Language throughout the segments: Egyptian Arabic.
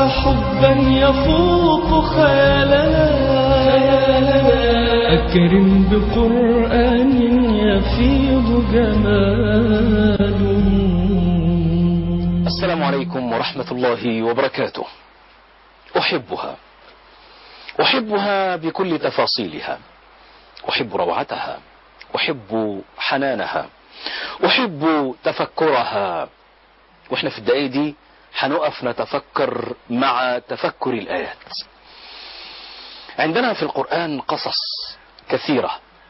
حبا يفوق خيالنا أكرم بقرآن يفيض جماله السلام عليكم ورحمة الله وبركاته أحبها أحبها بكل تفاصيلها أحب روعتها أحب حنانها أحب تفكرها وإحنا في الدقايق دي هنقف نتفكر مع تفكر الآيات عندنا في القرآن قصص كثيرة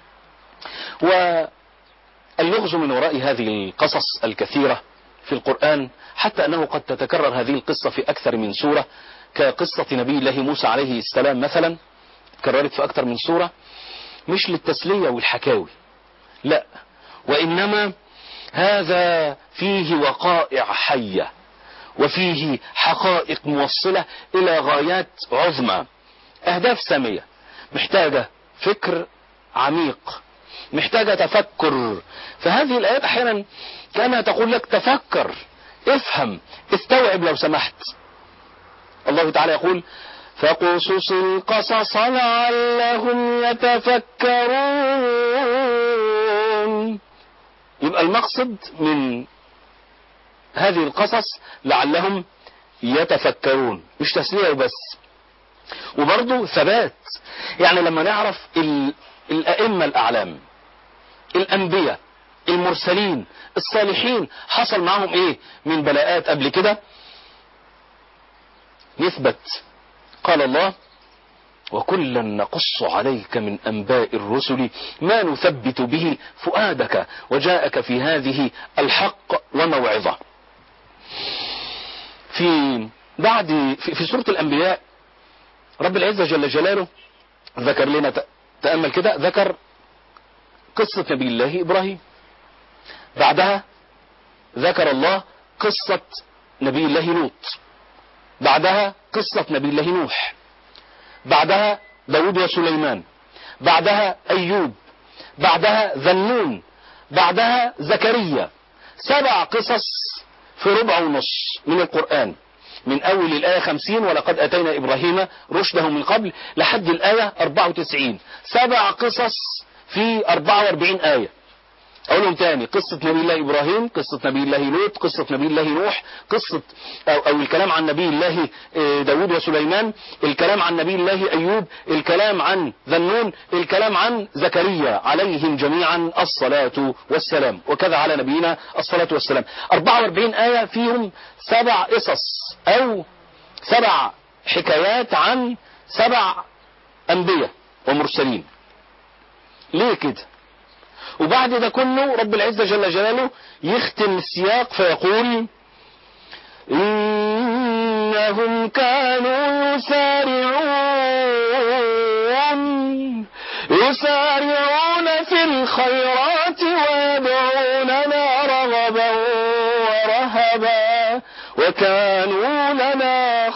واللغز من وراء هذه القصص الكثيرة في القرآن حتى أنه قد تتكرر هذه القصة في أكثر من سورة كقصة نبي الله موسى عليه السلام مثلا تكررت في أكثر من سورة مش للتسلية والحكاوي لا وإنما هذا فيه وقائع حية وفيه حقائق موصلة إلى غايات عظمى أهداف سامية محتاجة فكر عميق محتاجة تفكر فهذه الآيات أحيانا كانها تقول لك تفكر افهم استوعب لو سمحت الله تعالى يقول فقصص القصص لعلهم يتفكرون يبقى المقصد من هذه القصص لعلهم يتفكرون مش تسلية وبس وبرضه ثبات يعني لما نعرف ال... الأئمة الأعلام الأنبياء المرسلين الصالحين حصل معهم ايه من بلاءات قبل كده نثبت قال الله وكلا نقص عليك من أنباء الرسل ما نثبت به فؤادك وجاءك في هذه الحق وموعظة في بعد في, في سورة الأنبياء رب العزة جل جلاله ذكر لنا تأمل كده ذكر قصة نبي الله إبراهيم بعدها ذكر الله قصة نبي الله لوط بعدها قصة نبي الله نوح بعدها داود وسليمان بعدها أيوب بعدها ذنون بعدها زكريا سبع قصص في ربع ونص من القرآن من أول الآية خمسين ولقد أتينا إبراهيم رشده من قبل لحد الآية أربعة وتسعين سبع قصص في أربعة واربعين آية أقولهم تاني قصة نبي الله إبراهيم قصة نبي الله لوط قصة نبي الله نوح قصة أو, أو الكلام عن نبي الله داود وسليمان الكلام عن نبي الله أيوب الكلام عن ذنون الكلام عن زكريا عليهم جميعا الصلاة والسلام وكذا على نبينا الصلاة والسلام 44 آية فيهم سبع قصص أو سبع حكايات عن سبع أنبياء ومرسلين ليه كده وبعد ده كله رب العزة جل جلاله يختم السياق فيقول إنهم كانوا يسارعون يسارعون في الخيرات ويدعوننا رغبا ورهبا وكانوا لنا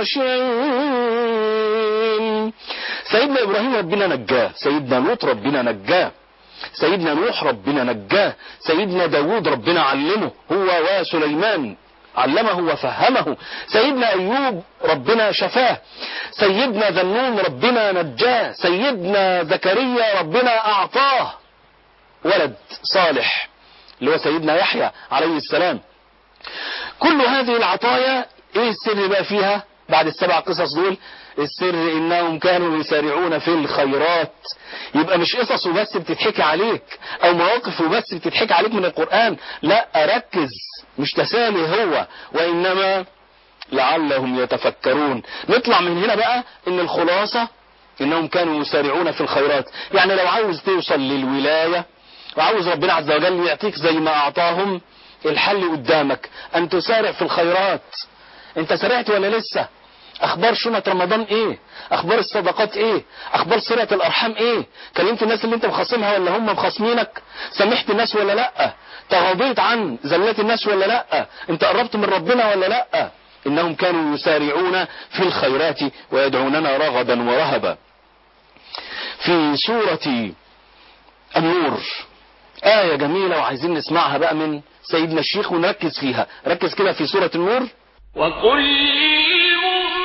خاشعين سيدنا إبراهيم ربنا نجاه سيدنا لوط ربنا نجاه سيدنا نوح ربنا نجاه سيدنا داود ربنا علمه هو وسليمان علمه وفهمه سيدنا أيوب ربنا شفاه سيدنا ذنون ربنا نجاه سيدنا زكريا ربنا أعطاه ولد صالح اللي هو سيدنا يحيى عليه السلام كل هذه العطايا ايه السر بقى فيها بعد السبع قصص دول السر انهم كانوا يسارعون في الخيرات يبقى مش قصص وبس بتتحكي عليك او مواقف وبس بتتحكي عليك من القرآن لا ركز مش تسالي هو وانما لعلهم يتفكرون نطلع من هنا بقى ان الخلاصة انهم كانوا يسارعون في الخيرات يعني لو عاوز توصل للولاية وعاوز ربنا عز وجل يعطيك زي ما اعطاهم الحل قدامك ان تسارع في الخيرات انت سرعت ولا لسه اخبار شنط رمضان ايه اخبار الصدقات ايه اخبار صلة الارحام ايه كلمت الناس اللي انت مخاصمها ولا هم مخاصمينك سامحت الناس ولا لا تغاضيت عن زلات الناس ولا لا انت قربت من ربنا ولا لا انهم كانوا يسارعون في الخيرات ويدعوننا رغبا ورهبا في سورة النور آية جميلة وعايزين نسمعها بقى من سيدنا الشيخ ونركز فيها ركز كده في سورة النور وقل للمؤمنين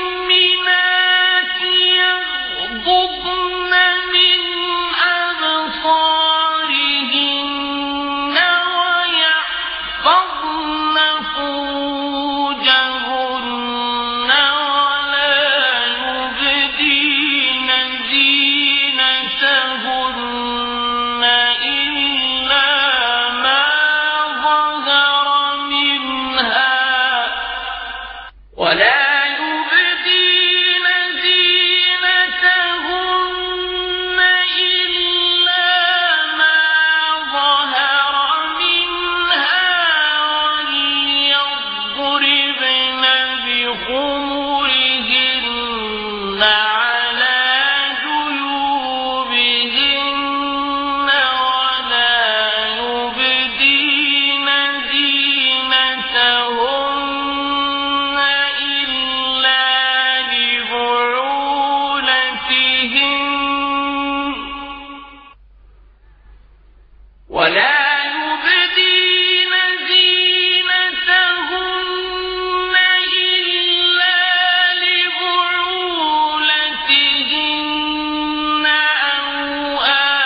على جيوبهن ولا يبدين زينتهن إلا لبعولتهن ولا يبدين زينتهن إلا لبعولتهن أو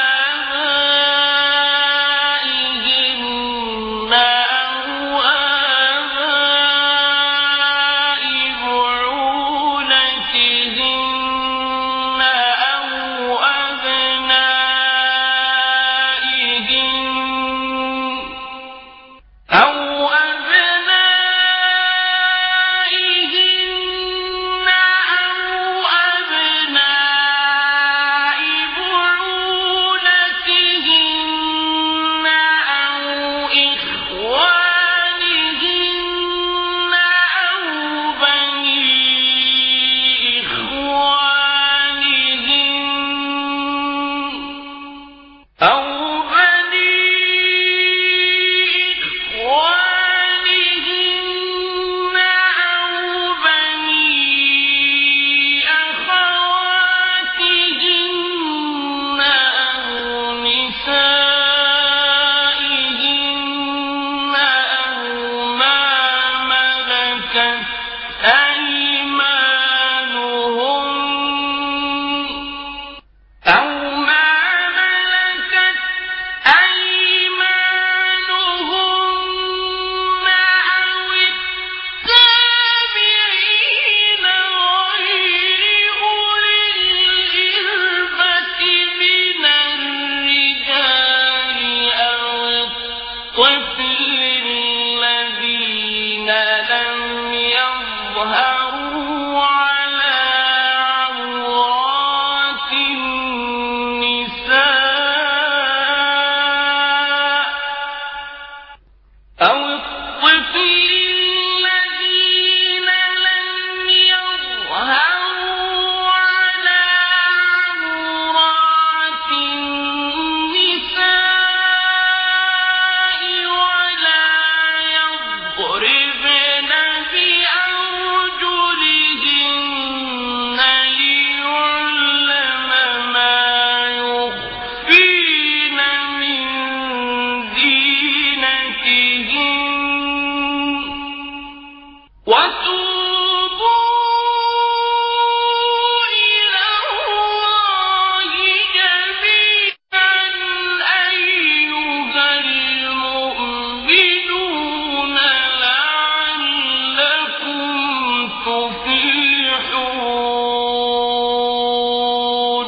آبائهن أو آباء بعولتهن أو أبنائهن أو أبنائهن أو أبناء بعولتهن أو إخوانهن أو بني إخوانهن أو بني إخوانهن أو بني أخواتهن أو نسائهن أو ما ملكت أيمانهن أو ما ملكت أيمانهن أو التابعين غير أولي الإربة من الرجال أو الطفل الذين لم يظهروا على عورات النساء أو الطفل الذين لم يظهروا على عورات النساء ولا يضربن بأرجلهن ليعلم ما يخفين من زينتهن وتوبوا إلى الله جميعا أيها المؤمنون لعلكم تفلحون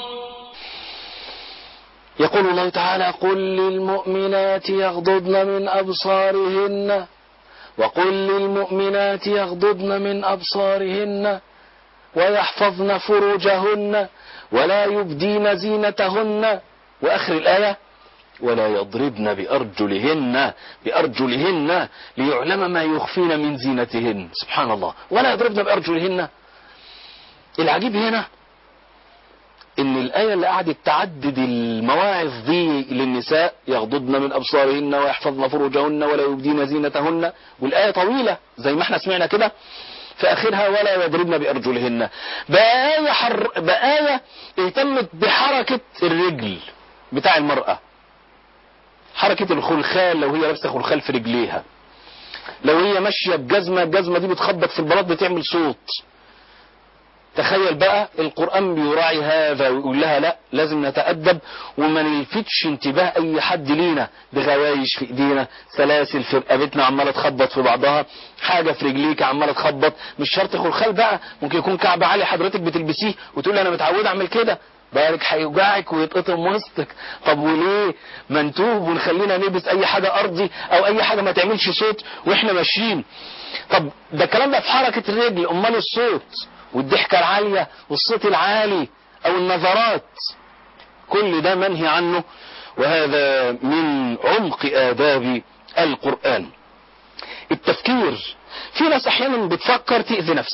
يقول الله تعالى قل للمؤمنات يغضضن من أبصارهن وقل للمؤمنات يغضضن من أبصارهن ويحفظن فروجهن ولا يبدين زينتهن وآخر الآية ولا يضربن بأرجلهن بأرجلهن ليعلم ما يخفين من زينتهن سبحان الله ولا يضربن بأرجلهن العجيب هنا ان الآية اللي قعدت تعدد المواعظ دي للنساء يغضضن من أبصارهن ويحفظن فروجهن ولا يبدين زينتهن والآية طويلة زي ما احنا سمعنا كده في آخرها ولا يضربن بأرجلهن بآية, حر... بآية اهتمت بحركة الرجل بتاع المرأة حركة الخلخال لو هي لابسة خلخال في رجليها لو هي ماشية بجزمة الجزمة دي بتخبط في البلاط بتعمل صوت تخيل بقى القرآن بيراعي هذا ويقول لها لا لازم نتأدب وما نلفتش انتباه أي حد لينا بغوايش في ايدينا سلاسل في رقبتنا عمالة تخبط في بعضها حاجة في رجليك عمالة تخبط مش شرط خلخال بقى ممكن يكون كعب عالي حضرتك بتلبسيه وتقول أنا متعود أعمل كده بالك هيوجعك ويتقطم وسطك طب وليه ما نتوب ونخلينا نلبس اي حاجة ارضي او اي حاجة ما تعملش صوت واحنا ماشيين طب ده الكلام ده في حركة الرجل امال الصوت والضحكة العالية والصوت العالي او النظرات كل ده منهي عنه وهذا من عمق آداب القرآن التفكير في ناس احيانا بتفكر تأذي نفسها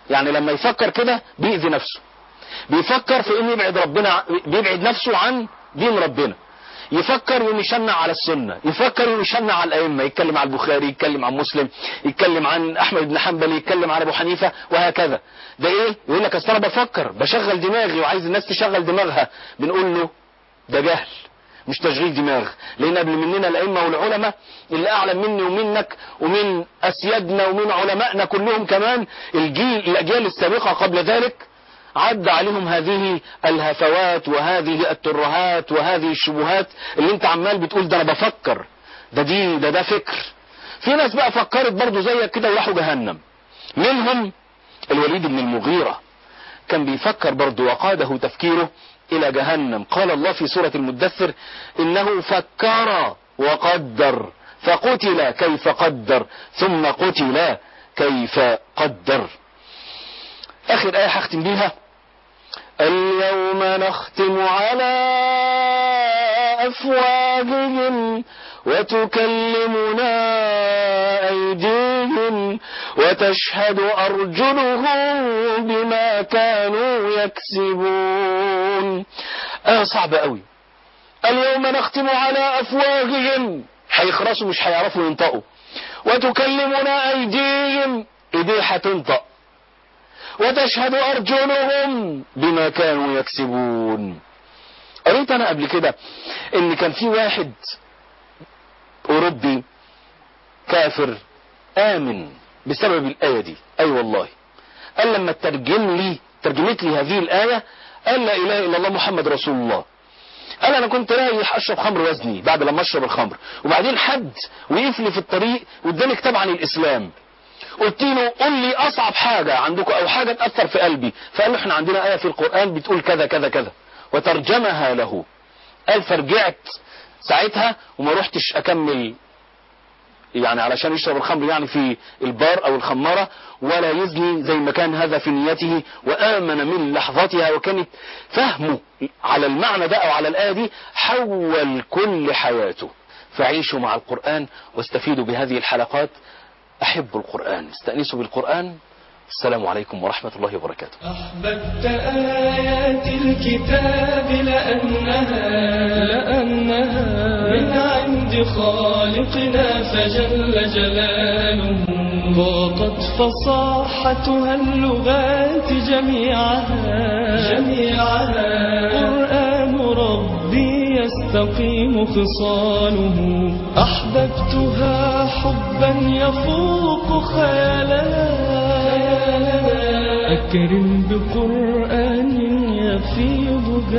يعني لما يفكر كده بيأذي نفسه بيفكر في انه يبعد ربنا بيبعد نفسه عن دين ربنا يفكر انه يشنع على السنة يفكر انه يشنع على الائمة يتكلم عن البخاري يتكلم عن مسلم يتكلم عن احمد بن حنبل يتكلم عن ابو حنيفة وهكذا ده ايه يقول لك اصل انا بفكر بشغل دماغي وعايز الناس تشغل دماغها بنقول له ده جهل مش تشغيل دماغ لان قبل مننا الائمه والعلماء اللي اعلم مني ومنك ومن اسيادنا ومن علمائنا كلهم كمان الجيل الاجيال السابقه قبل ذلك عد عليهم هذه الهفوات وهذه الترهات وهذه الشبهات اللي انت عمال بتقول ده انا بفكر ده دي ده ده فكر في ناس بقى فكرت برضو زيك كده وراحوا جهنم منهم الوليد بن المغيرة كان بيفكر برضو وقاده تفكيره الى جهنم قال الله في سورة المدثر انه فكر وقدر فقتل كيف قدر ثم قتل كيف قدر اخر ايه هختم بيها اليوم نختم على افواههم وتكلمنا ايديهم وتشهد ارجلهم بما كانوا يكسبون اه صعب قوي اليوم نختم على افواههم هيخرسوا مش هيعرفوا ينطقوا وتكلمنا ايديهم ايديه هتنطق وتشهد أرجلهم بما كانوا يكسبون قريت أنا قبل كده إن كان في واحد أوروبي كافر آمن بسبب الآية دي أي أيوة والله قال لما ترجم لي ترجمت لي هذه الآية قال لا إله إلا الله محمد رسول الله قال انا كنت رايح اشرب خمر وزني بعد لما اشرب الخمر وبعدين حد وقف لي في الطريق واداني كتاب عن الاسلام قلت له قول لي اصعب حاجة عندكم او حاجة تأثر في قلبي فقال له احنا عندنا آية في القرآن بتقول كذا كذا كذا وترجمها له قال فرجعت ساعتها وما رحتش اكمل يعني علشان يشرب الخمر يعني في البار او الخمارة ولا يزني زي ما كان هذا في نيته وآمن من لحظتها وكانت فهمه على المعنى ده او على الآية دي حول كل حياته فعيشوا مع القرآن واستفيدوا بهذه الحلقات أحبوا القرآن استأنسوا بالقرآن السلام عليكم ورحمة الله وبركاته أحببت آيات الكتاب لأنها لأنها من عند خالقنا فجل جلاله ضاقت فصاحتها اللغات جميعها جميعها قرآن ربي يستقيم خصاله أحببتها حبا يفوق خيالنا أكرم بقرآن يفيض